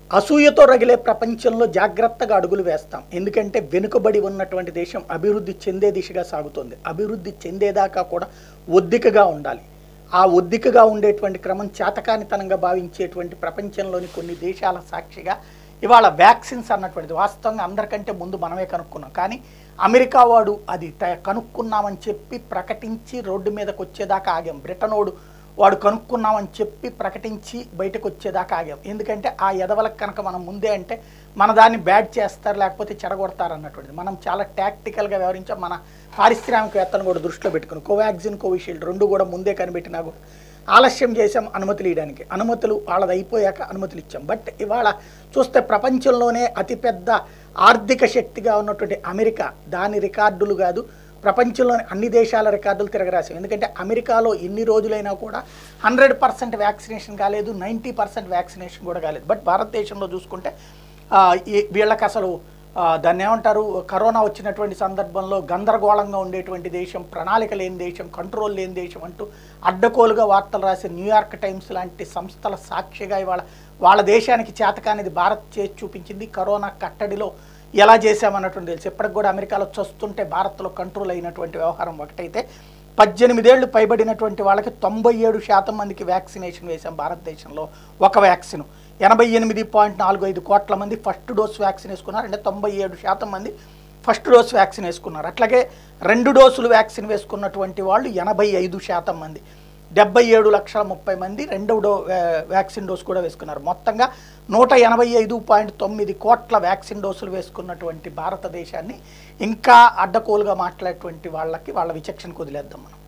అసూయతో రగిలే ప్రపంచంలో జాగ్రత్తగా అడుగులు వేస్తాం ఎందుకంటే వెనుకబడి ఉన్నటువంటి దేశం అభివృద్ధి చెందే దిశగా సాగుతోంది అభివృద్ధి చెందేదాకా కూడా ఒద్దికగా ఉండాలి ఆ ఒద్దికగా ఉండేటువంటి క్రమం చేతకానితనంగా భావించేటువంటి ప్రపంచంలోని కొన్ని దేశాల సాక్షిగా ఇవాళ వ్యాక్సిన్స్ అన్నటువంటిది వాస్తవంగా అందరికంటే ముందు మనమే కనుక్కున్నాం కానీ అమెరికా వాడు అది త- కనుక్కున్నామని చెప్పి ప్రకటించి రోడ్డు మీదకి వచ్చేదాకా ఆగాం బ్రిటనోడు వాడు కనుక్కున్నామని చెప్పి ప్రకటించి బయటకు వచ్చేదాకా ఆగాం ఎందుకంటే ఆ ఎదవలకు కనుక మనం ముందే అంటే మన దాన్ని బ్యాడ్ చేస్తారు లేకపోతే చెడగొడతారు అన్నటువంటిది మనం చాలా టాక్టికల్గా వ్యవహరించాం మన పారిశ్రామికవేత్తలను కూడా దృష్టిలో పెట్టుకుని కోవాక్సిన్ కోవిషీల్డ్ రెండు కూడా ముందే కనిపెట్టినా కూడా ఆలస్యం చేసాం అనుమతులు ఇవ్వడానికి అనుమతులు వాళ్ళది అయిపోయాక అనుమతులు ఇచ్చాం బట్ ఇవాళ చూస్తే ప్రపంచంలోనే అతిపెద్ద ఆర్థిక శక్తిగా ఉన్నటువంటి అమెరికా దాని రికార్డులు కాదు ప్రపంచంలోని అన్ని దేశాల రికార్డులు తిరగరాసాం ఎందుకంటే అమెరికాలో ఎన్ని రోజులైనా కూడా హండ్రెడ్ పర్సెంట్ వ్యాక్సినేషన్ కాలేదు నైంటీ పర్సెంట్ వ్యాక్సినేషన్ కూడా కాలేదు బట్ భారతదేశంలో చూసుకుంటే ఆ, ఈ- వీళ్ళకి అసలు ఆ, దాన్ని ఏమంటారు కరోనా వచ్చినటువంటి సందర్భంలో గందరగోళంగా ఉండేటువంటి దేశం ప్రణాళిక లేని దేశం కంట్రోల్ లేని దేశం అంటూ అడ్డకోలుగా వార్తలు రాసే న్యూయార్క్ టైమ్స్ లాంటి సంస్థల సాక్షిగా ఇవాళ వాళ్ళ దేశానికి చేతకానిది భారత్ చేసి చూపించింది కరోనా కట్టడిలో ఎలా చేశామన్నటువంటి తెలుసు ఇప్పటికి కూడా అమెరికాలో చూస్తుంటే భారత్లో కంట్రోల్ అయినటువంటి వ్యవహారం ఒకటైతే పద్దెనిమిదేళ్లు పైబడినటువంటి వాళ్ళకి తొంభై ఏడు శాతం మందికి వ్యాక్సినేషన్ వేశాం భారతదేశంలో ఒక వ్యాక్సిన్ ఎనభై ఎనిమిది పాయింట్ నాలుగు ఐదు కోట్ల మంది ఫస్ట్ డోస్ వ్యాక్సిన్ వేసుకున్నారు అంటే తొంభై ఏడు శాతం మంది ఫస్ట్ డోస్ వ్యాక్సిన్ వేసుకున్నారు అట్లాగే రెండు డోసులు వ్యాక్సిన్ వేసుకున్నటువంటి వాళ్ళు ఎనభై ఐదు శాతం మంది డెబ్బై ఏడు లక్షల ముప్పై మంది రెండవ డో వ్యా- వ్యాక్సిన్ డోస్ కూడా వేసుకున్నారు మొత్తంగా నూట ఎనభై ఐదు పాయింట్ తొమ్మిది కోట్ల వ్యాక్సిన్ డోసులు వేసుకున్నటువంటి భారతదేశాన్ని ఇంకా అడ్డకోలుగా మాట్లాడేటువంటి వాళ్ళకి వాళ్ళ విచక్షణకు వదిలేద్దాం మనం